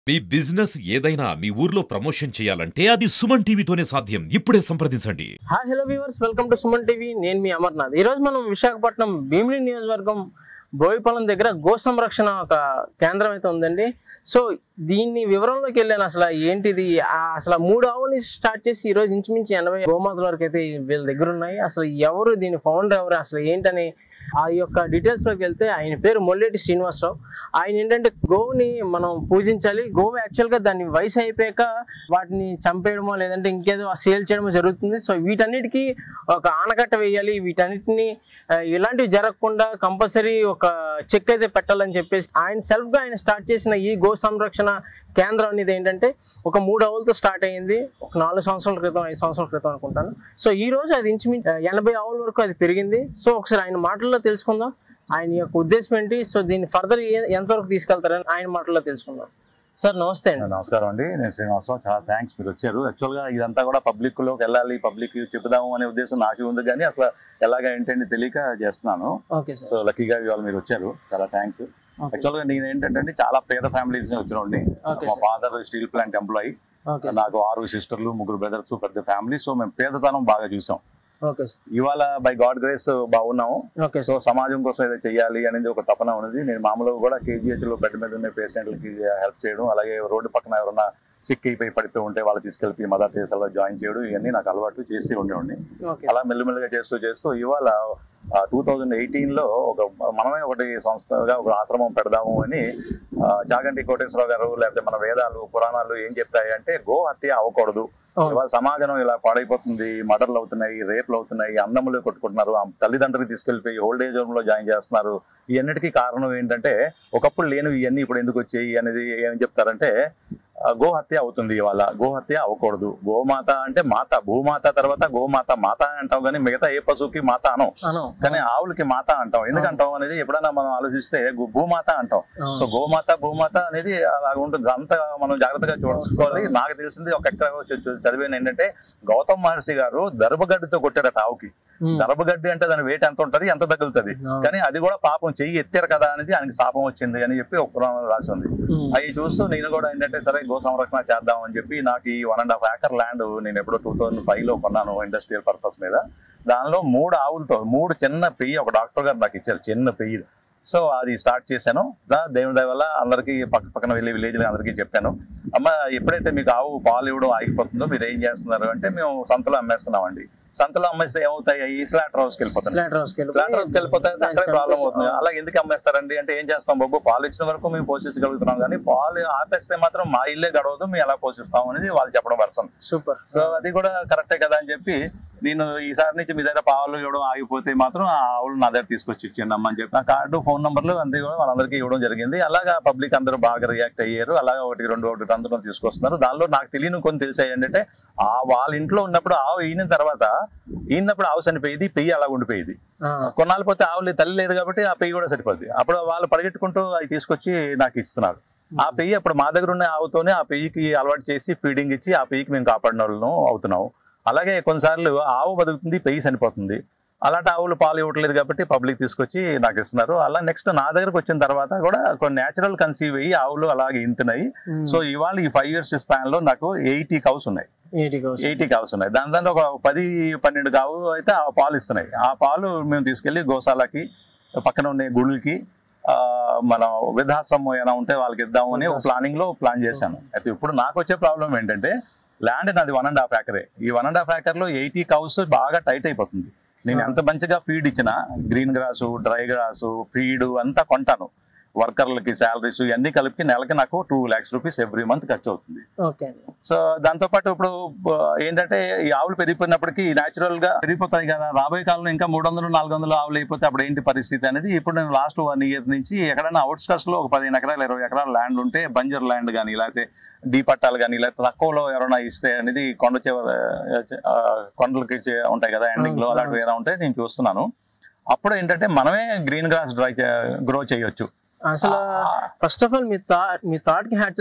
మీ business ఏదైనా మీ ఊర్లో promotion చేయాలంటే అది సుమన్ టీవీతోనే సాధ్యం ఇప్పుడే సంప్రదించండి hi hello viewers welcome to Suman TV నేను మీ అమర్నాథ్ ఈరోజు మనం విశాఖపట్నం భీమిలి నియోజకవర్గం బోయిపాలెం దగ్గర గో సంరక్షణ ఒక కేంద్రం అయితే ఉందండి సో దీన్ని వివరంలోకి వెళ్ళాను అసలు ఏంటిది ఆ అసలు మూడు ఆవుని స్టార్ట్ చేసి ఈ రోజు ఇంచుమించు ఎనభై గోమాతల వరకు అయితే వీళ్ళ దగ్గర ఉన్నాయి అసలు ఎవరు దీని ఫౌండర్ ఎవరు అసలు ఏంటని ఆ యొక్క డీటెయిల్స్ లోకి వెళ్తే ఆయన పేరు మొల్లెటి శ్రీనివాసరావు ఆయన ఏంటంటే గోవుని మనం పూజించాలి గోవు యాక్చువల్గా దాన్ని వయసు అయిపోయాక వాటిని చంపేయడమో లేదంటే ఇంకేదో సేల్ చేయడమో జరుగుతుంది సో వీటన్నిటికీ ఒక ఆనకట్ట వేయాలి వీటన్నిటిని ఆ, ఇలాంటివి జరగకుండా కంపల్సరీ ఒక చెక్ అయితే పెట్టాలని చెప్పేసి ఆయన సెల్ఫ్ గా ఆయన స్టార్ట్ చేసిన ఈ గో సంరక్షణ కేంద్రం అనేది ఏంటంటే ఒక మూడు ఆవులతో స్టార్ట్ అయ్యింది ఒక నాలుగు సంవత్సరాల క్రితం ఐదు సంవత్సరాల క్రితం అనుకుంటాను సో ఈ రోజు అది ఇంచుమించు ఆ, ఎనభై ఆవుల వరకు అది పెరిగింది సో ఒకసారి ఆయన మాటల్లో తెలుసుకుందాం ఆయన యొక్క ఉద్దేశం ఏంటి సో దీన్ని ఫర్దర్ ఎంతవరకు తీసుకెళ్తారని ఆయన మాటల్లో తెలుసుకుందాం సార్ నమస్తే అండి నమస్కారం అండి నేను శ్రీనివాసరావు చాలా థ్యాంక్స్ మీరు వచ్చారు యాక్చువల్ గా ఇదంతా కూడా పబ్లిక్ లోకి వెళ్ళాలి పబ్లిక్ చెప్పుదాము అనే ఉద్దేశం నాకు ఉంది కానీ అసలు ఎలాగ ఏంటంటే తెలియక చేస్తున్నాను ఓకే సార్ సో లక్కీగా ఇవాళ మీరు వచ్చారు చాలా థ్యాంక్స్ ఓకే యాక్చువల్ గా నేను ఏంటంటే చాలా పేద ఫ్యామిలీస్ నుంచి వచ్చినండి ఓకే మా father steel plant employee okay నాకు ఆరు సిస్టర్లు ముగ్గురు బ్రదర్స్ పెద్ద ఫ్యామిలీ సో మేము పేదతనం బాగా చూసాం ఓకే సార్ ఇవాళ బై గాడ్ గ్రేస్ బాగున్నాము ఓకే సో సార్ సమాజం కోసం ఏదో చేయాలి అనేది ఒక తపన ఉన్నది నేను మామూలుగా కూడా కేజీహెచ్ లో బెడ్ మీద ఉన్న పేషెంట్లకి హెల్ప్ చేయడం అలాగే రోడ్డు పక్కన ఎవరన్నా సిక్ అయిపోయి పడిపోయి ఉంటే వాళ్ళు తీసుకెళ్ళి మదర్ టెరెసాలో జాయిన్ చేయడం ఇవన్నీ నాకు అలవాటు చేసి ఉండేవాడిని ఓకే అలా మెల్లిమెల్లిగా చేస్తూ చేస్తూ ఇవాళ టూ థౌజండ్ ఎయిటీన్ లో ఒక మనమే ఒకటి సంస్థగా ఒక ఆశ్రమం పెడదాము అని ఆ, చాగంటి కోటేశ్వరరావు గారు లేకపోతే మన వేదాలు పురాణాలు ఏం చెప్తాయి అంటే గో హత్య అవ్వకూడదు అవును. ఇవాళ సమాజం ఇలా పాడైపోతుంది మర్డర్లు అవుతున్నాయి రేపులు అవుతున్నాయి అందములు కొట్టుకుంటున్నారు ఆ తల్లిదండ్రులు తీసుకెళ్లిపోయి ఓల్డ్ ఏజ్ హోమ్ లో జాయిన్ చేస్తున్నారు ఇవన్నిటికీ కారణం ఏంటంటే ఒకప్పుడు లేనివి ఇవన్నీ ఇప్పుడు ఎందుకు వచ్చాయి అనేది ఏం చెప్తారంటే ఆ, గోహత్య అవుతుంది ఇవాళ గోహత్య అవ్వకూడదు గోమాత అంటే మాత భూమాత తర్వాత గోమాత మాత అని అంటాం కానీ మిగతా ఏ పశువుకి మాత అనం అను కానీ ఆవులకి మాత అంటాం ఎందుకంటాం అనేది ఎప్పుడైనా మనం ఆలోచిస్తే గు- భూమాత అంటాం సో గోమాత భూమాత అనేది అలా ఉంటుంది అంత మనం జాగ్రత్తగా చూసుకోవాలి నాకు తెలిసింది ఒక ఎక్కడ చ- చ- చదివాను ఏంటంటే గౌతమ్ మహర్షి గారు దర్భగడ్డితో కొట్టాడట ఆవుకి దర్భగడ్డి అంటే దాని వెయిట్ ఎంత ఉంటది ఎంత తగులుతుంది కానీ అది కూడా పాపం చెయ్యి ఎత్తారు కదా అనేది ఆయనకి శాపం వచ్చింది అని చెప్పి ఒక పురాణం రాసి ఉంది అవి చూస్తూ నేను కూడా ఏంటంటే సరే గో సంరక్షణ చేద్దాం అని చెప్పి నాకు ఈ one and half acre land నేను ఎప్పుడో టూ థౌసండ్ ఫైవ్ లో కొన్నాను ఇండస్ట్రియల్ పర్పస్ మీద దానిలో మూడు ఆవులతో మూడు చిన్న పెయ్యి ఒక డాక్టర్ గారు నాకు ఇచ్చారు చిన్న పెయ్యి సో అది స్టార్ట్ చేశాను దా దేవుని దయ వల్ల అందరికీ పక్క పక్కన వెళ్ళి విలేజ్ అందరికీ చెప్పాను అమ్మ ఎప్పుడైతే మీకు ఆవు పాలు ఇవ్వడం ఆగిపోతుందో మీరు ఏం చేస్తున్నారు అంటే మేము సంతలో అమ్మేస్తున్నామండి సంతలో అమ్మేస్తే ఏమవుతాయి ఈ స్లాటర్ హౌస్కి వెళ్ళిపోతాయి స్లాటర్ హౌస్కి వెళ్ళి ఫ్లాట్ హౌస్కి వెళ్ళిపోతే అక్కడే ప్రాబ్లం అవుతుంది అలా ఎందుకు అమ్మేస్తారండి అంటే ఏం చేస్తాం బాబు పాలు ఇచ్చిన వరకు మేము పోషించగలుగుతున్నాం కానీ పాలు ఆపేస్తే మాత్రం మా ఇల్లే గడవదు మేము ఎలా పోషిస్తాం అనేది వాళ్ళు చెప్పడం వరుస సూపర్ సో అది కూడా కరెక్టే కదా అని చెప్పి నేను ఈసారి నుంచి మీ దగ్గర పాలు ఇవ్వడం ఆగిపోతే మాత్రం ఆ ఆవులు నా దగ్గర తీసుకొచ్చి ఇచ్చిండి అమ్మని చెప్పి నా కార్డు ఫోన్ నంబర్లు అంతే కూడా వాళ్ళందరికీ ఇవ్వడం జరిగింది అలాగా పబ్లిక్ అందరూ బాగా రియాక్ట్ అయ్యారు అలాగా ఒకటి రెండు ఒకటి అందరం తీసుకొస్తున్నారు దానిలో నాకు తెలియని కొన్ని తెలిసాయి ఏంటంటే ఆ వాళ్ళ ఇంట్లో ఉన్నప్పుడు ఆవు ఈయన తర్వాత ఈయనప్పుడు ఆవు చనిపోయేది పెయ్యి అలా ఉండిపోయేది కొన్నాళ్ళు పోతే ఆవులు తల్లి లేదు కాబట్టి ఆ పెయ్యి కూడా సరిపోద్ది అప్పుడు వాళ్ళు పరిగెట్టుకుంటూ అవి తీసుకొచ్చి నాకు ఇస్తున్నారు ఆ పెయ్యి అప్పుడు మా దగ్గర ఉన్న ఆవుతోనే ఆ పెయ్యికి అలవాటు చేసి ఫీడింగ్ ఇచ్చి ఆ పెయ్యికి మేము కాపాడిన వాళ్ళను అవుతున్నాం అలాగే కొన్నిసార్లు ఆవు బతుకుతుంది పెయ్యి చనిపోతుంది అలాంటి ఆవులు పాలు ఇవ్వట్లేదు కాబట్టి పబ్లిక్ తీసుకొచ్చి నాకు ఇస్తున్నారు అలా నెక్స్ట్ నా దగ్గరకు వచ్చిన తర్వాత కూడా కొన్ని నేచురల్ కన్సీవ్ అయ్యి ఆవులు అలాగే ఇంతున్నాయి సో ఇవాళ ఈ ఫైవ్ ఇయర్స్ స్పాన్ లో నాకు ఎయిటీ కౌస్ ఉన్నాయి ఎయిటీ కౌస్ ఎయిటీ కావ్స్ ఉన్నాయి దాని దాంట్లో ఒక పది పన్నెండు కావు అయితే ఆ పాలు ఇస్తున్నాయి ఆ పాలు మేము తీసుకెళ్లి గోశాలకి పక్కన ఉండే గుళ్ళకి ఆ, మన వృద్ధాశ్రమం ఏమైనా ఉంటే వాళ్ళకి ఇద్దాము అని ఒక ప్లానింగ్ లో ప్లాన్ చేశాను అయితే ఇప్పుడు నాకు వచ్చే ప్రాబ్లం ఏంటంటే ల్యాండ్ నాది వన్ అండ్ హాఫ్ ఏకరే ఈ వన్ అండ్ హాఫ్ ఏకర్ లో ఎయిటీ కౌస్ బాగా టైట్ అయిపోతుంది నేను ఎంత మంచిగా ఫీడ్ ఇచ్చినా green grass dry grass feed అంతా కొంటాను వర్కర్లకి శాలరీస్ ఇవన్నీ కలిపి నెలకి నాకు two lakhs rupees every month ఖర్చు అవుతుంది ఓకే అండి సో దాంతో పాటు ఇప్పుడు బ- ఏంటంటే ఈ ఆవులు పెరిగిపోయినప్పటికీ న్యాచురల్ గా పెరిగిపోతాయి కదా రాబోయే కాలంలో ఇంకా మూడు వందలు నాలుగు వందలు ఆవులు అయిపోతే అప్పుడు ఏంటి పరిస్థితి అనేది ఇప్పుడు నేను లాస్ట్ వన్ ఇయర్ నుంచి ఎక్కడైనా అవుట్స్కట్స్ లో ఒక పదిహేను ఎకరాలు ఇరవై ఎకరాల ల్యాండ్ ఉంటే బంజర్ ల్యాండ్ కానీ లేకపోతే డీ పట్టాలు కానీ లేకపోతే తక్కువలో ఎవరైనా ఇస్తే అనేది కొండ చివర ఆ, కొండలకి చే- ఉంటాయి కదా ఎండింగ్ లో అవును, అలాంటివి ఏమైనా ఉంటే నేను చూస్తున్నాను అప్పుడు ఏంటంటే మనమే గ్రీన్ గ్రాస్ డ్రై గ్రో చేయొచ్చు అసలు ఫస్ట్ ఆఫ్ ఆల్ మీ థాట్ మీ థాట్ కి హ్యాట్సప్ సార్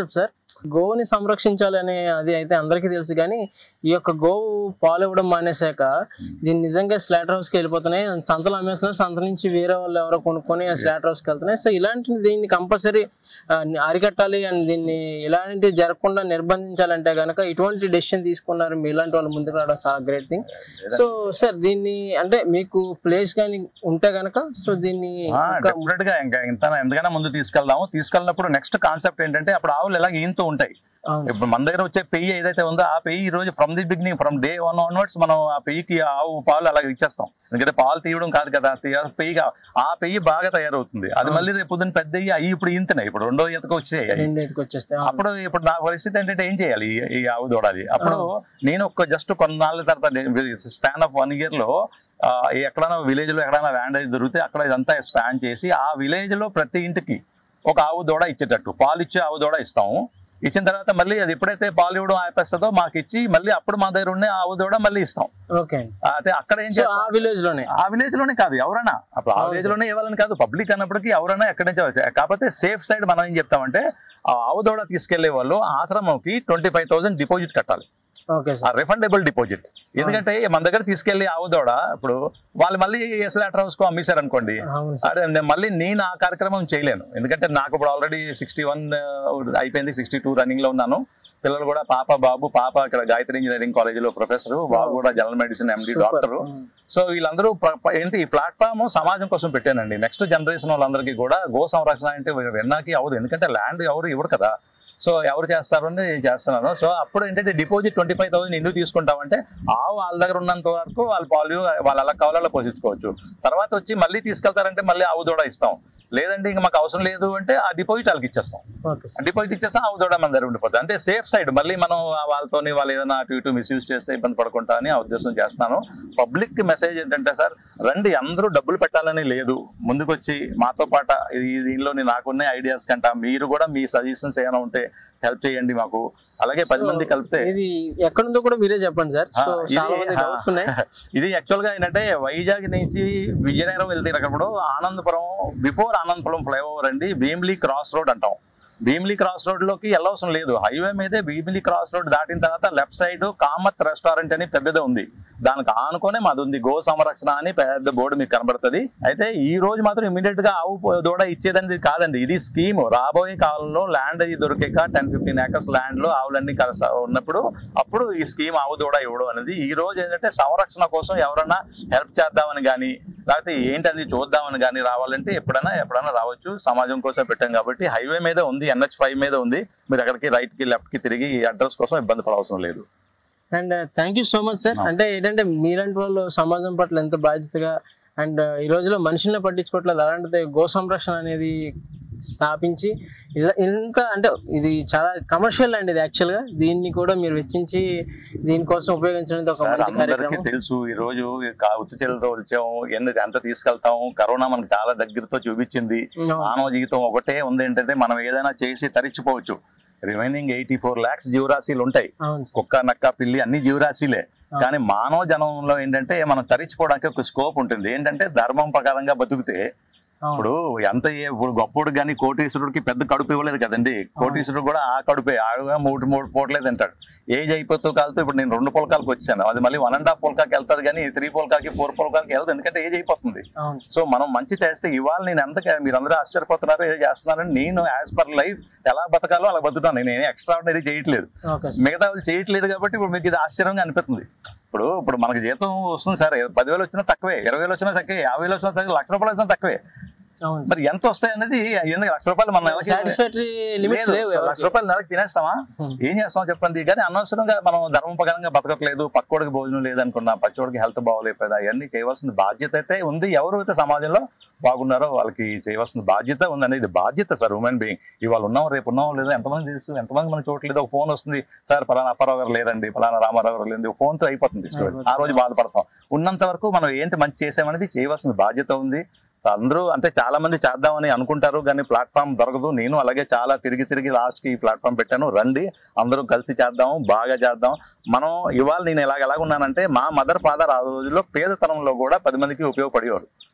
గోవుని సంరక్షించాలి అనే అది అయితే అందరికీ తెలుసు కానీ ఈ యొక్క గోవు పాలు ఇవ్వడం మానేశాక దీన్ని నిజంగా స్లాటర్ హౌస్కి వెళ్ళిపోతున్నాయి సంతలు అమ్మేస్తున్నారు సంత నుంచి వేరే వాళ్ళు ఎవరో కొనుక్కొని ఆ స్లాటర్ హౌస్కి వెళ్తున్నాయి సో ఇలాంటి దీన్ని కంపల్సరీ అరికట్టాలి అండ్ దీన్ని ఇలాంటివి జరగకుండా నిర్బంధించాలంటే కనుక ఇటువంటి డెసిషన్ తీసుకున్నారు మీ ఇలాంటి వాళ్ళు ముందుకు రావడం చాలా గ్రేట్ థింగ్ సో సార్ దీన్ని అంటే మీకు ప్లేస్ కానీ ఉంటే కనుక సో దీన్ని ఇంకా డెఫినెట్ గా ఇంకా ఇంత ఎంతకైనా ముందు తీసుకెళ్దాము తీసుకెళ్ళినప్పుడు నెక్స్ట్ కాన్సెప్ట్ ఏంటంటే అప్పుడు ఆవులు ఎలా ఈంతూ ఉంటాయి అవును. ఇప్పుడు మన దగ్గర వచ్చే పెయ్యి ఏదైతే ఉందో ఆ పెయ్యి ఈ రోజు from the beginning from day one onwards మనం ఆ పెయ్యికి ఆవు పాలు అలా ఇచ్చేస్తాం ఎందుకంటే పాలు తీయడం కాదు కదా తీయ- పెయ్యి కా- ఆ పెయ్యి బాగా తయారవుతుంది అది అవును. మళ్ళీ రేపు పొద్దున్న పెద్ద అయ్యి అవి ఇప్పుడు ఈంతున్నాయి ఇప్పుడు రెండో ఈతకు వచ్చాయి అవి. రెండు ఎత్తుకు వచ్చేస్తే అవును. అప్పుడు ఇప్పుడు నా పరిస్థితి ఏంటంటే ఏం చేయాలి ఈ- ఈ ఆవు దూడాలి అప్పుడు నేను ఒక జస్ట్ కొన్నాళ్ళ తర్వాత స్పాన్ ఆఫ్ వన్ ఇయర్ లో ఆ, ఎక్కడైనా విలేజ్ లో ఎక్కడైనా ల్యాండ్ అది దొరికితే అక్కడ ఇదంతా స్పాన్ చేసి ఆ విలేజ్ లో ప్రతి ఇంటికి ఒక ఆవు దూడ ఇచ్చేటట్టు పాలు ఇచ్చే ఆవు దూడ ఇస్తాము ఇచ్చిన తర్వాత మళ్ళీ అది ఎప్పుడైతే పాలు ఇవ్వడం ఆపేస్తుందో మాకు ఇచ్చి మళ్ళీ అప్పుడు మా దగ్గర ఉండే ఆవు దూడ మళ్ళీ ఇస్తాం ఓకే అండి అయితే అక్కడ ఏం సో ఆ చేస్తాం విలేజ్ లోనే ఆ విలేజ్ లోనే కాదు ఎవరైనా అప్పుడు ఆ అవును. విలేజ్ లోనే ఇవ్వాలని కాదు పబ్లిక్ అన్నప్పటికీ ఎవరైనా ఎక్కడి నుంచి వచ్చాయి కాకపోతే సేఫ్ సైడ్ మనం ఏం చెప్తామంటే ఆ ఆవు దూడ తీసుకెళ్లే వాళ్ళు ఆశ్రమంకి ట్వంటీ ఫైవ్ థౌసండ్ డిపాజిట్ కట్టాలి ఓకే ఆ సార్ రిఫండబుల్ డిపాజిట్ ఎందుకంటే మన దగ్గర తీసుకెళ్లి ఆవు దూడ ఇప్పుడు వాళ్ళు మళ్ళీ ఎస్లాటర్ హౌస్ కు అమ్మేశారు అనుకోండి అవును సార్ అదే నేను మళ్ళీ నేను ఆ కార్యక్రమం చేయలేను ఎందుకంటే నాకు ఇప్పుడు ఆల్రెడీ సిక్స్టీ వన్ అయిపోయింది సిక్స్టీ టూ రన్నింగ్ లో ఉన్నాను పిల్లలు కూడా పాప బాబు పాప ఇక్కడ గాయత్రి ఇంజనీరింగ్ కాలేజ్ లో ప్రొఫెసర్ బాబు కూడా general medicine MD Super. Doctor um. So వీళ్ళందరూ ప్ర- ప్ర- ఏంటి ఈ ప్లాట్ఫామ్ సమాజం కోసం పెట్టానండి నెక్స్ట్ జనరేషన్ వాళ్ళందరికీ కూడా గో సంరక్షణ అంటే విన్నాకి అవ్వదు ఎందుకంటే ల్యాండ్ ఎవరు ఇవ్వరు కదా సో ఎవరు చేస్తారు అని నేను చేస్తున్నాను సో అప్పుడు ఏంటంటే డిపాజిట్ ట్వంటీ ఫైవ్ థౌసండ్ ఎందుకు తీసుకుంటామంటే ఆవు వాళ్ళ దగ్గర ఉన్నంత వరకు వాళ్ళ పాలు వాళ్ళు అలా కావాలో పోషించుకోవచ్చు తర్వాత వచ్చి మళ్ళీ తీసుకెళ్తారంటే మళ్ళీ ఆవు దూడ ఇస్తాం లేదంటే ఇంకా మాకు అవసరం లేదు అంటే ఆ డిపాజిట్ వాళ్ళకి ఇచ్చేస్తాం ఓకే సార్ డిపాజిట్ ఇచ్చేస్తాం ఆవు దూడ మన దగ్గర ఉండిపోతుంది అంటే సేఫ్ సైడ్ మళ్ళీ మనం వాళ్ళతోని వాళ్ళు ఏదైనా అటు ఇటు మిస్యూజ్ చేస్తే ఇబ్బంది పడకుండా అని ఆ ఉద్దేశం చేస్తున్నాను పబ్లిక్ కి మెసేజ్ ఏంటంటే సార్ రండి అందరూ డబ్బులు పెట్టాలని లేదు ముందుకొచ్చి మాతో పాట ఈ దీనిలోని నాకున్న ఐడియాస్ కంట మీరు కూడా మీ సజెషన్స్ ఏమైనా ఉంటే హెల్ప్ చేయండి మాకు అలాగే పది So, మంది కలిపితే ఇది ఎక్కడుందో కూడా మీరే చెప్పండి సార్ ఆ, సో ఇది, చాలా మంది ఆ, డౌట్స్ ఉన్నాయి ఇది యాక్చువల్ గా ఏంటంటే వైజాగ్ నుంచి విజయనగరం వెళ్తున్నప్పుడు ఆనందపురం బిఫోర్ ఆనందపురం ఫ్లైఓవర్ అండి భీమిలీ క్రాస్ రోడ్ అంటాం భీమిలీ క్రాస్ రోడ్ లోకి వెళ్ళవసరం లేదు హైవే మీదే భీమిలీ క్రాస్ రోడ్ దాటిన తర్వాత లెఫ్ట్ సైడ్ కామత్ రెస్టారెంట్ అని పెద్దది ఉంది దానికి ఆనుకొనే మాది ఉంది గో సంరక్షణ అని పెద్ద బోర్డు మీకు కనబడుతుంది అయితే ఈ రోజు మాత్రం ఇమీడియట్ గా ఆవు పో- దూడ ఇచ్చేదని కాదండి ఇది స్కీమ్ రాబోయే కాలంలో ల్యాండ్ అది దొరికాక టెన్ ఫిఫ్టీన్ ఏకర్స్ ల్యాండ్ లో ఆవులన్నీ కలిసి ఉన్నప్పుడు అప్పుడు ఈ స్కీమ్ ఆవు దూడ ఇవ్వడం అనేది ఈ రోజు ఏంటంటే సంరక్షణ కోసం ఎవరన్నా హెల్ప్ చేద్దామని కానీ లేకపోతే ఏంటది చూద్దామని కానీ రావాలంటే ఎప్పుడైనా ఎప్పుడైనా రావచ్చు సమాజం కోసం పెట్టాం కాబట్టి హైవే మీద ఉంది ఎన్హెచ్ ఫైవ్ మీద ఉంది మీరు అక్కడికి రైట్ కి లెఫ్ట్ కి తిరిగి అడ్రస్ కోసం ఇబ్బంది పడవసరం లేదు and thank you so much sir No. అంటే ఏంటంటే మీలాంటి వాళ్ళు సమాజం పట్ల ఎంత బాధ్యతగా అండ్ ఈ రోజులో మనుషుల్ని పట్టించుకోవట్లేదు అలాంటిది గో సంరక్షణ అనేది స్థాపించి ఇలా ఇంత అంటే ఇది చాలా కమర్షియల్ అండి ఇది యాక్చువల్ గా దీన్ని కూడా మీరు వెచ్చించి దీనికోసం ఉపయోగించడం ఒక సార్ మంచి అందరికీ కార్యక్రమం తెలుసు ఈ రోజు కా- ఉత్తి చేతులతో వచ్చాము ఎన్ని ఎంత తీసుకెళ్తాము కరోనా మనకు చాలా దగ్గరతో చూపించింది అవును. మానవ జీవితం ఒకటే ఉంది ఏంటంటే మనం ఏదైనా చేసి తరించిపోవచ్చు రిమైనింగ్ ఎయిటీ ఫోర్ లాక్స్ జీవరాశీలు ఉంటాయి అవును సార్. కుక్క నక్క పిల్లి అన్ని జీవరాశిలే కానీ మానవ జనంలో ఏంటంటే మనం తరించుకోవడానికి ఒక స్కోప్ ఉంటుంది ఏంటంటే ధర్మం ప్రకారంగా బతుకుతే అవును ఇప్పుడు ఎంత ఏ- ఇప్పుడు గొప్పోడు కానీ కోటీశ్వరుడికి పెద్ద కడుపు ఇవ్వలేదు కదండి కోటీశ్వరుడు కూడా ఆ కడుపే ఆడుగా మూడు మూడు పూటలే తింటాడు ఏజ్ అయిపోతూ కాలుతూ ఇప్పుడు నేను రెండు పొలకాలకు వచ్చాను అది మళ్ళీ వన్ అండ్ హాఫ్ పొలకాకి వెళ్తుంది కానీ త్రీ పొలకాకి ఫోర్ పొలకాకి వెళ్తుంది ఎందుకంటే ఏజ్ అయిపోతుంది అవును సో మనం మంచి చేస్తే ఇవాళ నేను ఎంత మీరు అందరూ ఆశ్చర్యపోతున్నారు ఏదో చేస్తున్నారని నేను యాజ్ పర్ లైఫ్ ఎలా బతకాలో అలా బతుకుతాను నేను ఎక్స్ట్రా ఆర్డినరీ చేయట్లేదు ఓకే సార్ మిగతా వాళ్ళు చేయట్లేదు కాబట్టి ఇప్పుడు మీకు ఇది ఆశ్చర్యంగా అనిపిస్తుంది ఇప్పుడు ఇప్పుడు మనకి జీతం వస్తుంది సార్ పదివేలు వచ్చినా తక్కువే ఇరవై వేలు వచ్చినా తక్కువే యాభై వేలు వచ్చినా తక్కువే లక్ష రూపాయలు వచ్చినా తక్కువే అవును మరి ఎంత వస్తాయి అనేది ఎందుకు లక్ష రూపాయలు మన నెలకి సాటిస్ఫాక్టరీ లిమిట్స్ లేదు. లేవు సో లక్ష ఎవరికి. రూపాయలు నెలకి తినేస్తామా Hmm. ఏం చేస్తాం చెప్పండి కానీ అనవసరంగా మనం ధర్మ ప్రకారంగా బతకట్లేదు పక్కోడికి భోజనం లేదనుకున్నా పచ్చోడికి హెల్త్ బాగోలేకపోయిందా అవన్నీ చేయవలసిన బాధ్యత అయితే ఉంది ఎవరు అయితే సమాజంలో బాగున్నారో వాళ్ళకి చేయవలసిన బాధ్యత ఉంది అనేది బాధ్యత సార్ హ్యూమన్ బీయింగ్ ఇవాళ ఉన్నాం రేపు ఉన్నాం లేదా ఎంతమంది తెలుసు ఎంతమంది మనం చూడట్లేదు ఒక ఫోన్ వస్తుంది సార్ పలానా అప్పారావు గారు లేరండి పలానా రామారావు గారు లేదండి ఫోన్ తో అయిపోతుంది story. ఆ రోజు బాధపడతాం ఉన్నంత వరకు మనం ఏంటి మంచి చేసామనేది చేయవలసిన బాధ్యత ఉంది అందరూ అంటే చాలా మంది చేద్దామని అనుకుంటారు కానీ ప్లాట్ఫామ్ దొరకదు నేను అలాగే చాలా తిరిగి తిరిగి లాస్ట్ కి ఈ ప్లాట్ఫామ్ పెట్టాను రండి అందరూ కలిసి చేద్దాం బాగా చేద్దాం మనం ఇవాళ నేను ఎలాగ ఎలాగ ఉన్నానంటే మా మదర్ ఫాదర్ ఆ రోజుల్లో పేదతనంలో కూడా పది మందికి ఉపయోగపడేవారు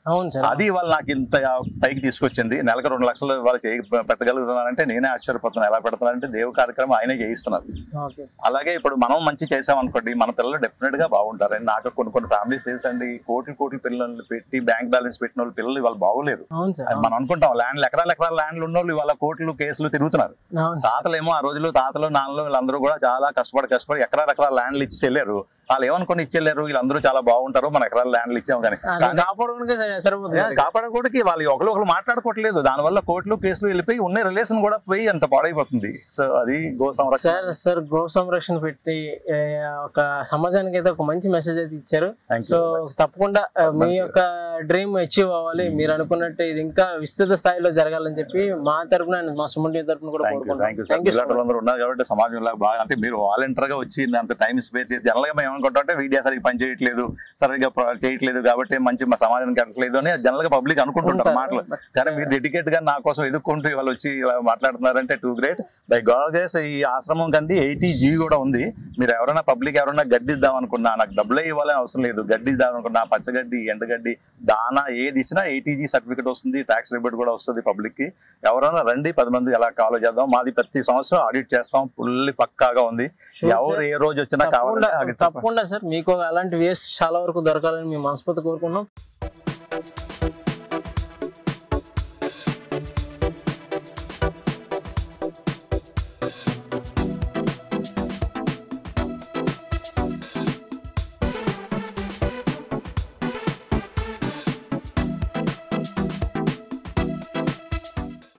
అవును సార్ అది వాళ్ళు నాకు ఇంత పైకి తీసుకొచ్చింది నెలకు రెండు లక్షలు వాళ్ళు చేయి పెట్టగలుగుతున్నానంటే నేనే ఆశ్చర్యపోతున్నాను ఎలా పెడుతున్నానంటే దేవు కార్యక్రమం ఆయనే చేయిస్తున్నారు ఓకే సార్ అలాగే ఇప్పుడు మనం మంచి చేసాం అనుకోండి మన పిల్లలు డెఫినెట్ గా బాగుంటారు అండ్ నాకు కొన్ని కొన్ని ఫ్యామిలీస్ తెలుసండి కోటి కోటి పిల్లలు పెట్టి బ్యాంక్ బ్యాలెన్స్ పెట్టిన వాళ్ళు పిల్లలు ఇవాళ బాగోలేరు అవును సార్ అది మనం అనుకుంటాం ల్యాండ్ ఎకరాల ఎకరాల ల్యాండ్లు ఉన్న వాళ్ళు ఇవాళ కోట్లు కేసులు తిరుగుతున్నారు అవును తాతలేమో ఆ రోజుల్లో తాతలు నాన్నలు వీళ్ళందరూ కూడా చాలా కష్టపడి కష్టపడి ఎకరాల ఎకరాల ల్యాండ్లు ఇచ్చి వెళ్ళారు వాళ్ళు ఏమనుకొని ఇచ్చి వెళ్ళారు వీళ్ళందరూ చాలా బాగుంటారు మన ఎకరాల ల్యాండ్లు ఇచ్చాం కానీ అది కాపాడుకుంటే సరిపోతుంది కాపాడకూడకి వాళ్ళు ఒకరు ఒకరు మాట్లాడుకోవట్లేదు దానివల్ల కోర్టులు కేసులు వెళ్ళిపోయి ఉన్న రిలేషన్ కూడా పోయి అంత పాడైపోతుంది సో అది గో సంరక్షణ సార్ సార్ గో సంరక్షణ పెట్టి ఏ, ఒక సమాజానికి అయితే ఒక మంచి మెసేజ్ అయితే ఇచ్చారు Thank you. సో తప్పకుండా ఆ, మీ యొక్క డ్రీమ్ అచీవ్ అవ్వాలి మీరు అనుకున్నట్టు ఇది ఇంకా విస్తృత స్థాయిలో జరగాలని చెప్పి మా తరపున and మా సుమన్ టీవీ తరపున కూడా థ్యాంక్ యూ థ్యాంక్ యూ కోరుకుంటున్నాం థ్యాంక్ యూ ఇలాంటి వాళ్ళందరూ ఉన్నారు కాబట్టి సమాజంలో బాగా అంటే మీరు వాలంటీర్ గా వచ్చి అంత టైం స్పేర్ చేసి జనరల్ గా మేము ఏమనుకుంటాం అంటే మీడియా సరిగ్గా పని చేయట్లేదు సరిగ్గా ప్ర- చేయట్లేదు కాబట్టి మంచి మా సమాజానికి ఎక్కట్లేదు అని జనరల్ గా పబ్లిక్ అనుకుంటుంటారు మాటలు కానీ మీరు డెడికేట్ గా నా కోసం ఎదుర్కొంటూ వాళ్ళు వచ్చి ఇలా మాట్లాడుతున్నారంటే టూ గ్రేట్ బై గాడ్ ఈ ఆశ్రమం కంది ఎయిటీ జీ కూడా ఉంది మీరు ఎవరైనా పబ్లిక్ ఎవరైనా గడ్డి ఇద్దాం అనుకున్నా నాకు డబ్బులే ఇవ్వాలని అవసరం లేదు గడ్డి ఇద్దాం అనుకున్నా పచ్చగడ్డి ఎండగడ్డి దానా ఏది ఇచ్చినా ఏటీజీ సర్టిఫికేట్ వస్తుంది ట్యాక్స్ రిబేట్ కూడా వస్తుంది పబ్లిక్ కి ఎవరైనా రండి పది మంది ఎలా కాలో చేద్దాం మాది ప్రతి సంవత్సరం ఆడిట్ చేస్తాం ఫుల్ పక్కాగా ఉంది Sure, ఎవరు sir. ఏ రోజు వచ్చినా తప్పకుండా కావాలంటే ఆడిట్ తప్పకుండా సార్ మీకు అలాంటి వేస్ట్ చాలా వరకు దొరకాలని మేము మనస్ఫూర్తి కోరుకున్నాం